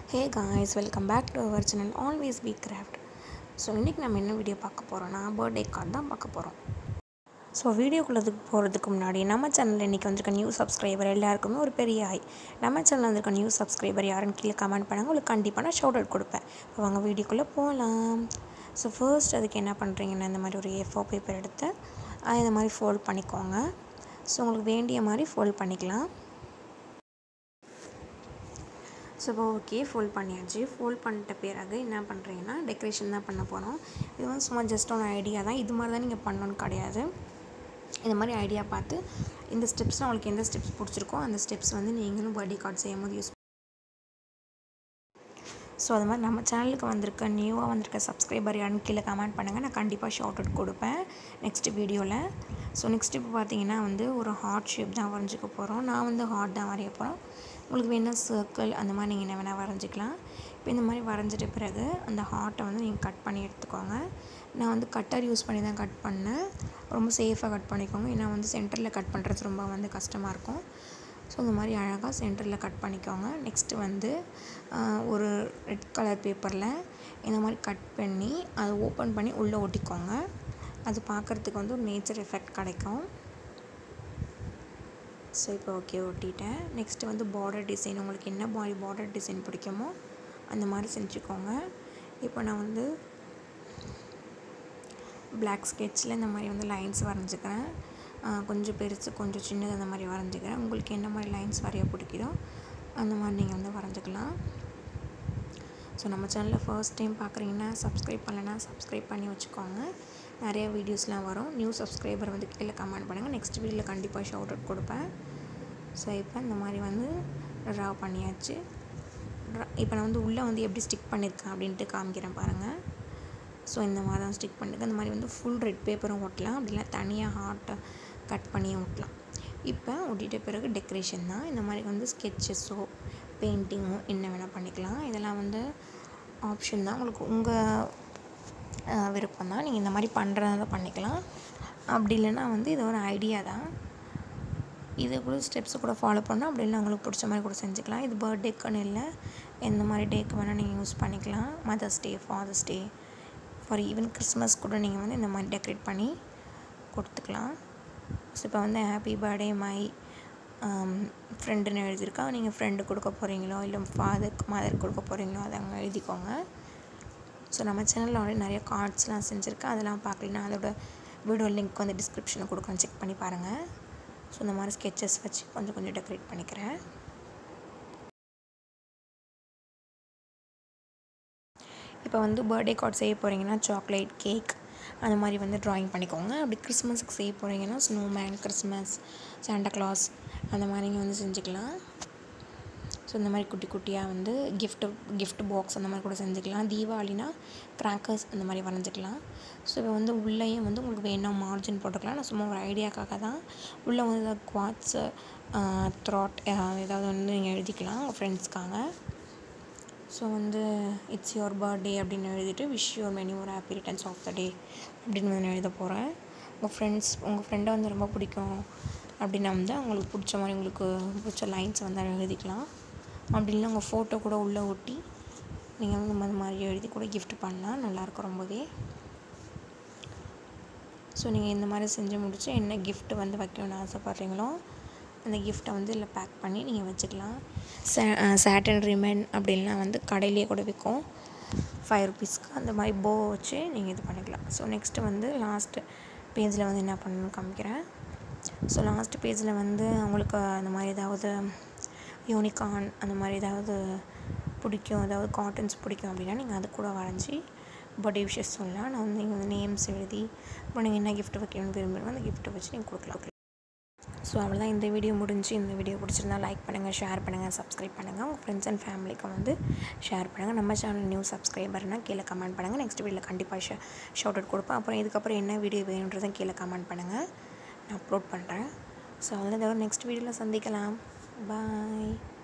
hey guys welcome back to our channel always be craft so இன்றைக்கி நம்ம என்ன video பார்க்க போகிறோன்னா பர்த்டே கார்டு தான் பார்க்க போகிறோம் ஸோ வீடியோக்குள்ளதுக்கு போகிறதுக்கு முன்னாடி நம்ம சேனலில் இன்றைக்கி வந்திருக்க நியூ சப்ஸ்கிரைபர் எல்லாருக்குமே ஒரு பெரிய ஹாய் நம்ம சேனலில் வந்திருக்க நியூ சப்ஸ்கிரைபர் யாருன்னு கீழே கமெண்ட் பண்ணுங்கள் உங்களுக்கு கண்டிப்பாக நான் ஷவுட் அவுட் கொடுப்பேன் இப்போ வாங்க வீடியோக்குள்ளே போகலாம் ஸோ ஃபர்ஸ்ட் அதுக்கு என்ன பண்ணுறீங்கன்னா இந்த மாதிரி ஒரு ஏ ஃபோர் பேப்பர் எடுத்து அதை இந்த மாதிரி ஃபோல்ட் பண்ணிக்கோங்க ஸோ உங்களுக்கு வேண்டிய மாதிரி ஃபோல்ட் பண்ணிக்கலாம் ஸோ இப்போ ஓகே ஃபோல்ட் பண்ணியாச்சு ஃபோல்ட் பண்ணிட்ட பிறகு என்ன பண்ணுறீங்கன்னா டெக்கரேஷன் தான் பண்ண போகிறோம் இது வந்து சும்மா ஜஸ்ட் ஒரு ஐடியா தான் இது மாதிரி தான் நீங்கள் பண்ணணும்னு கிடையாது இந்த மாதிரி ஐடியா பார்த்து இந்த ஸ்டெப்ஸ் உங்களுக்கு எந்த ஸ்டெப்ஸ் பிடிச்சிருக்கோ அந்த ஸ்டெப்ஸ் வந்து நீங்களும் பர்த்டே கார்டு செய்யும் போது யூஸ் ஸோ அது மாதிரி நம்ம சேனலுக்கு வந்திருக்க நியூவாக வந்திருக்க சப்ஸ்கிரைபர் யாருன்னு கீழே கமெண்ட் பண்ணுங்கள் நான் கண்டிப்பாக ஷார்ட் அவுட் கொடுப்பேன் நெக்ஸ்ட் வீடியோவில் ஸோ நெக்ஸ்ட் இப்போ பார்த்தீங்கன்னா வந்து ஒரு ஹார்ட் ஷேப் தான் வரைஞ்சிக்க போகிறோம் நான் வந்து ஹார்ட் தான் வரைய போகிறோம் உங்களுக்கு வேணால் சர்க்கிள் அந்த மாதிரி நீங்கள் என்ன வேணால் வரைஞ்சிக்கலாம் இப்போ இந்த மாதிரி வரைஞ்சிட்ட பிறகு அந்த ஹார்ட்டை வந்து நீங்கள் கட் பண்ணி எடுத்துக்கோங்க நான் வந்து கட்டர் யூஸ் பண்ணி தான் கட் பண்ணேன் ரொம்ப சேஃபாக கட் பண்ணிக்கோங்க ஏன்னா வந்து சென்டரில் கட் பண்ணுறது ரொம்ப வந்து கஷ்டமாக இருக்கும் ஸோ இந்த மாதிரி அழகாக சென்டரில் கட் பண்ணிக்கோங்க நெக்ஸ்ட்டு வந்து ஒரு ரெட் கலர் பேப்பரில் இந்த மாதிரி கட் பண்ணி அதை ஓப்பன் பண்ணி உள்ளே ஒட்டிக்கோங்க அது பார்க்குறதுக்கு வந்து ஒரு நேச்சர் எஃபெக்ட் கிடைக்கும் ஸோ இப்போ ஓகே ஒட்டிட்டேன் நெக்ஸ்ட்டு வந்து பார்டர் டிசைன் உங்களுக்கு என்ன மாதிரி பார்டர் டிசைன் பிடிக்குமோ அந்த மாதிரி செஞ்சுக்கோங்க இப்போ நான் வந்து பிளாக் ஸ்கெட்சில் இந்த மாதிரி வந்து லைன்ஸ் வரைஞ்சிக்கிறேன் கொஞ்சம் பெருசு கொஞ்சம் சின்னது அந்த மாதிரி வரைஞ்சிக்கிறேன் உங்களுக்கு என்ன மாதிரி லைன்ஸ் வரைய பிடிக்குதோ அந்த மாதிரி நீங்கள் வந்து வரைஞ்சிக்கலாம் ஸோ நம்ம சேனலில் ஃபர்ஸ்ட் டைம் பார்க்குறீங்கன்னா சப்ஸ்கிரைப் பண்ணலைன்னா சப்ஸ்கிரைப் பண்ணி வச்சுக்கோங்க நிறைய வீடியோஸ்லாம் வரும் நியூ சப்ஸ்கிரைபர் வந்து கீழே கமெண்ட் பண்ணுங்கள் நெக்ஸ்ட் வீடியோவில் கண்டிப்பாக ஷவுட் அவுட் கொடுப்பேன் ஸோ இப்போ இந்த மாதிரி வந்து ட்ரா பண்ணியாச்சு இப்போ நான் வந்து உள்ளே வந்து எப்படி ஸ்டிக் பண்ணியிருக்கேன் அப்படின்ட்டு காமிக்கிறேன் பாருங்கள் ஸோ இந்த மாதிரி தான் ஸ்டிக் பண்ணிருக்கேன் இந்த மாதிரி வந்து ஃபுல் ரெட் பேப்பரும் ஒட்டலாம் அப்படின்னா தனியாக ஹார்ட்டை கட் பண்ணியும் ஒட்டலாம் இப்போ ஒட்டிட்ட பிறகு டெக்கரேஷன் தான் இந்த மாதிரி வந்து ஸ்கெட்சஸோ பெயிண்டிங்கோ என்ன வேணால் பண்ணிக்கலாம் இதெல்லாம் வந்து ஆப்ஷன் தான் உங்களுக்கு உங்கள் விருப்பம் தான் நீங்கள் இந்த மாதிரி பண்ணுறதா பண்ணிக்கலாம் அப்படி இல்லைன்னா வந்து இது ஒரு ஐடியா தான் இது கூட ஸ்டெப்ஸை கூட ஃபாலோ பண்ணால் அப்படி இல்லை உங்களுக்கு பிடிச்ச மாதிரி கூட செஞ்சுக்கலாம் இது பர்த்டேக்குன்னு இல்லை எந்த மாதிரி டேக்கு வேணால் நீங்கள் யூஸ் பண்ணிக்கலாம் mother's day father's day for even Christmas கூட நீங்கள் வந்து இந்த மாதிரி டெக்கரேட் பண்ணி கொடுத்துக்கலாம் ஸோ இப்போ வந்து ஹாப்பி பர்த்டே மை ஃப்ரெண்டுன்னு எழுதியிருக்கா நீங்கள் ஃப்ரெண்டு கொடுக்க போகிறீங்களோ இல்லை ஃபாதருக்கு மதர் கொடுக்க போகிறீங்களோ அதை அங்கே எழுதிக்கோங்க ஸோ நம்ம சேனலில் ஆல்ரெடி நிறைய கார்ட்ஸ்லாம் செஞ்சுருக்கேன் அதெல்லாம் பார்க்கலன்னா அதோட வீடியோ லிங்க் வந்து டிஸ்கிரிப்ஷனில் கொடுக்குறேன் செக் பண்ணி பாருங்கள் ஸோ இந்த மாதிரி ஸ்கெச்சஸ் வச்சு கொஞ்சம் கொஞ்சம் டெக்கரேட் பண்ணிக்கிறேன் இப்போ வந்து பர்த்டே கார்ட் செய்ய போகிறீங்கன்னா சாக்லேட் கேக் அந்த மாதிரி வந்து ட்ராயிங் பண்ணிக்கோங்க அப்படி கிறிஸ்மஸுக்கு செய்ய போகிறீங்கன்னா ஸ்னோமேன் கிறிஸ்மஸ் சாண்டா கிளாஸ் அந்த மாதிரி நீங்கள் வந்து செஞ்சுக்கலாம் ஸோ இந்த மாதிரி குட்டி குட்டியாக வந்து கிஃப்ட்டு கிஃப்ட் பாக்ஸ் அந்த மாதிரி கூட செஞ்சுக்கலாம் தீபாவளினா கிராக்கர்ஸ் அந்த மாதிரி வரைஞ்சிக்கலாம் ஸோ இப்போ வந்து உள்ளேயும் வந்து உங்களுக்கு வேணும் மார்ஜின் போட்டுக்கலாம் நான் சும்மா ஒரு ஐடியாக்காக தான் உள்ளே வந்து ஏதாவது குவாட்ஸு த்ராட் ஏதாவது வந்து நீங்கள் எழுதிக்கலாம் உங்கள் ஃப்ரெண்ட்ஸ்க்காக ஸோ வந்து இட்ஸ் யுவர் பர்த்டே அப்படின்னு எழுதிட்டு விஷ் யுவர் மெனி ஒரு happy returns of the day அப்படின்னு வந்து எழுத போகிறேன் உங்கள் ஃப்ரெண்ட்ஸ் உங்கள் ஃப்ரெண்டை வந்து ரொம்ப பிடிக்கும் அப்படின்னா வந்து அவங்களுக்கு பிடிச்ச மாதிரி உங்களுக்கு பிடிச்ச லைன்ஸ் வந்து எழுதிக்கலாம் அப்படி இல்லை உங்கள் ஃபோட்டோ கூட உள்ளே ஒட்டி நீங்கள் வந்து இந்த மாதிரி எழுதி கூட கிஃப்ட் பண்ணலாம் நல்லாயிருக்கும் ரொம்பவே ஸோ நீங்கள் இந்த மாதிரி செஞ்சு முடிச்சு என்ன கிஃப்ட் வந்து வைக்கணும்னு ஆசைப்பட்றீங்களோ அந்த கிஃப்ட்டை வந்து இதில் பேக் பண்ணி நீங்கள் வச்சுக்கலாம் சே சேட்டன் ரிமன் அப்படின்லாம் வந்து கடையிலேயே கூட விற்கும் ஃபைவ் ருபீஸ்க்கு அந்த மாதிரி போ வச்சு நீங்கள் இது பண்ணிக்கலாம் ஸோ நெக்ஸ்ட்டு வந்து லாஸ்ட்டு பேஜில் வந்து என்ன பண்ணணும்னு காமிக்கிறேன் ஸோ லாஸ்ட் பேஜில் வந்து உங்களுக்கு அந்த மாதிரி ஏதாவது யூனிகார்ன் அந்த மாதிரி ஏதாவது பிடிக்கும் ஏதாவது காட்டன்ஸ் பிடிக்கும் அப்படின்னா நீங்கள் அது கூட வரைஞ்சி பர்த்டே விஷஸ் சொல்லலாம் நான் வந்து நீங்கள் வந்து நேம்ஸ் எழுதி இப்போ நீங்கள் என்ன கிஃப்ட் வைக்கணும்னு விரும்புகிறோம் அந்த கிஃப்ட்டை வச்சு நீங்கள் கொடுக்கலாம் ஸோ அவ்வளோதான் இந்த வீடியோ முடிஞ்சு இந்த வீடியோ பிடிச்சிருந்தா லைக் பண்ணுங்கள் ஷேர் பண்ணுங்கள் சப்ஸ்கிரைப் பண்ணுங்கள் உங்கள் ஃப்ரெண்ட்ஸ் அண்ட் ஃபேமிலிக்கு வந்து ஷேர் பண்ணுங்கள் நம்ம சேனல் நியூ சப்ஸ்கிரைபர்னால் கீழே கமெண்ட் பண்ணுங்கள் நெக்ஸ்ட் வீடியோவில் கண்டிப்பாக ஷே ஷவுட் அவுட் கொடுப்பேன் அப்புறம் இதுக்கப்புறம் என்ன வீடியோ வேணுன்றதை கீழே கமெண்ட் பண்ணுங்கள் நான் அப்லோட் பண்ணுறேன் ஸோ அவ்வளோதான் நெக்ஸ்ட் வீடியோவில் சந்திக்கலாம் பாய்